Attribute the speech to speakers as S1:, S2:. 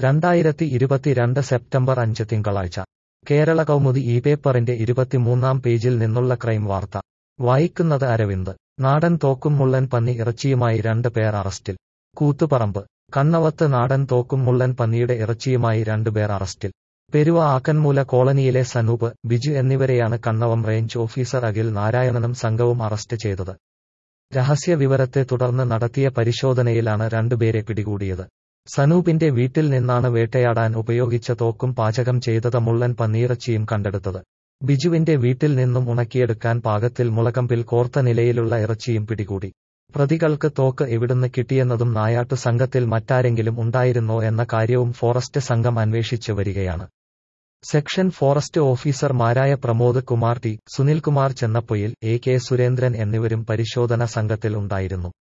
S1: രണ്ടായിരത്തി ഇരുപത്തിരണ്ട് സെപ്റ്റംബർ അഞ്ച് തിങ്കളാഴ്ച കേരള കൗമുദി ഈ പേപ്പറിന്റെ ഇരുപത്തിമൂന്നാം പേജിൽ നിന്നുള്ള ക്രൈം വാർത്ത വായിക്കുന്നത് അരവിന്ദ് നാടൻ തോക്കും മുള്ളൻ പന്നി ഇറച്ചിയുമായി രണ്ട് പേർ അറസ്റ്റിൽ കൂത്തുപറമ്പ് കണ്ണവത്ത് നാടൻ തോക്കും മുള്ളൻ പന്നിയുടെ ഇറച്ചിയുമായി രണ്ടുപേർ അറസ്റ്റിൽ പെരുവ ആക്കൻമൂല കോളനിയിലെ സനൂപ് ബിജു എന്നിവരെയാണ് കണ്ണവം റേഞ്ച് ഓഫീസർ അഖിൽ നാരായണനും സംഘവും അറസ്റ്റ് ചെയ്തത് രഹസ്യ വിവരത്തെ തുടർന്ന് നടത്തിയ പരിശോധനയിലാണ് രണ്ടുപേരെ പിടികൂടിയത് സനൂപിന്റെ വീട്ടിൽ നിന്നാണ് വേട്ടയാടാൻ ഉപയോഗിച്ച തോക്കും പാചകം ചെയ്തത് മുള്ളൻ പന്നിയിറച്ചിയും കണ്ടെടുത്തത് ബിജുവിന്റെ വീട്ടിൽ നിന്നും ഉണക്കിയെടുക്കാൻ പാകത്തിൽ മുളകമ്പിൽ കോർത്ത നിലയിലുള്ള ഇറച്ചിയും പിടികൂടി പ്രതികൾക്ക് തോക്ക് എവിടുന്ന് കിട്ടിയെന്നതും നായാട്ടു സംഘത്തിൽ മറ്റാരെങ്കിലും ഉണ്ടായിരുന്നോ എന്ന കാര്യവും ഫോറസ്റ്റ് സംഘം അന്വേഷിച്ചു വരികയാണ് സെക്ഷൻ ഫോറസ്റ്റ് ഓഫീസർമാരായ Pramod Kumar T Sunilkumar Chennappoyil A K Surendran എന്നിവരും പരിശോധന സംഘത്തിൽ ഉണ്ടായിരുന്നു